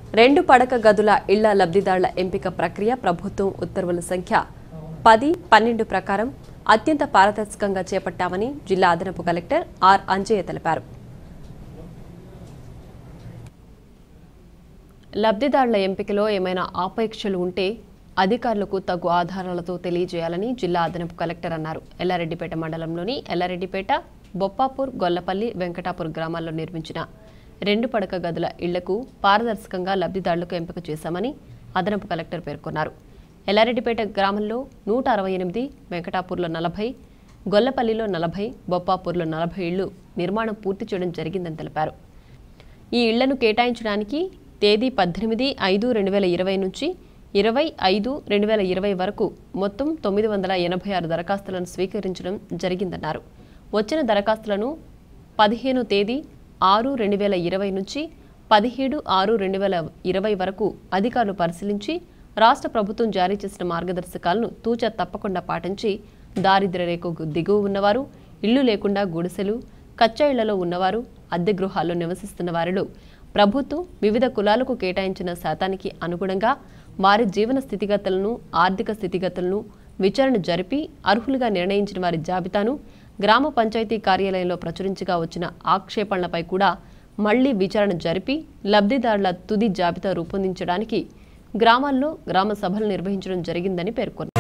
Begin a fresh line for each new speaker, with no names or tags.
రెండు పడక గదుల ఇళ్ల లబ్ధిదారుల ఎంపిక ప్రక్రియ ప్రభుత్వం ఉత్తర్వుల సంఖ్య పది పన్నెండు ప్రకారం అత్యంత పారదర్శకంగా చేపట్టామని జిల్లా అదనపు కలెక్టర్ ఆర్ అంజయ్య తెలిపారు లబ్ధిదారుల ఎంపికలో ఏమైనా ఆపేక్షలు ఉంటే అధికారులకు తగు ఆధారాలతో తెలియజేయాలని జిల్లా అదనపు కలెక్టర్ అన్నారు ఎల్లారెడ్డిపేట మండలంలోని ఎల్లారెడ్డిపేట బొప్పాపూర్ గొల్లపల్లి వెంకటాపూర్ గ్రామాల్లో నిర్మించిన రెండు పడక గదుల ఇళ్లకు పారదర్శకంగా లబ్ధిదారులకు ఎంపిక చేశామని అదనపు కలెక్టర్ పేర్కొన్నారు ఎల్లారెడ్డిపేట గ్రామంలో నూట అరవై ఎనిమిది వెంకటాపూర్లో నలభై గొల్లపల్లిలో నలభై బొప్పాపూర్లో నలభై ఇళ్లు నిర్మాణం పూర్తి చేయడం జరిగిందని తెలిపారు ఈ ఇళ్లను కేటాయించడానికి తేదీ పద్దెనిమిది ఐదు రెండు వేల ఇరవై నుంచి ఇరవై ఐదు రెండు వేల ఇరవై వరకు మొత్తం తొమ్మిది వందల ఎనభై ఆరు దరఖాస్తులను స్వీకరించడం జరిగిందన్నారు వచ్చిన దరఖాస్తులను పదిహేను తేదీ ఆరు రెండు వేల ఇరవై నుంచి పదిహేడు ఆరు రెండు వేల ఇరవై వరకు అధికారులు పరిశీలించి రాష్ట్ర ప్రభుత్వం జారీ చేసిన మార్గదర్శకాలను తూచా తప్పకుండా పాటించి దారిద్ర్య రేఖకు దిగువ ఉన్నవారు ఇళ్లు లేకుండా గుడిసెలు కచ్చా ఇళ్లలో ఉన్నవారు అద్దె గృహాల్లో నివసిస్తున్న వారిలో ప్రభుత్వం వివిధ కులాలకు కేటాయించిన శాతానికి అనుగుణంగా వారి జీవన స్థితిగతులను ఆర్థిక స్థితిగతులను విచారణ జరిపి అర్హులుగా నిర్ణయించిన వారి జాబితాను గ్రామ పంచాయతీ కార్యాలయంలో ప్రచురించగా వచ్చిన ఆక్షేపణలపై కూడా మళ్లీ విచారణ జరిపి లబ్ధిదారుల తుది జాబితా రూపొందించడానికి గ్రామాల్లో గ్రామ సభలు నిర్వహించడం జరిగిందని పేర్కొన్నారు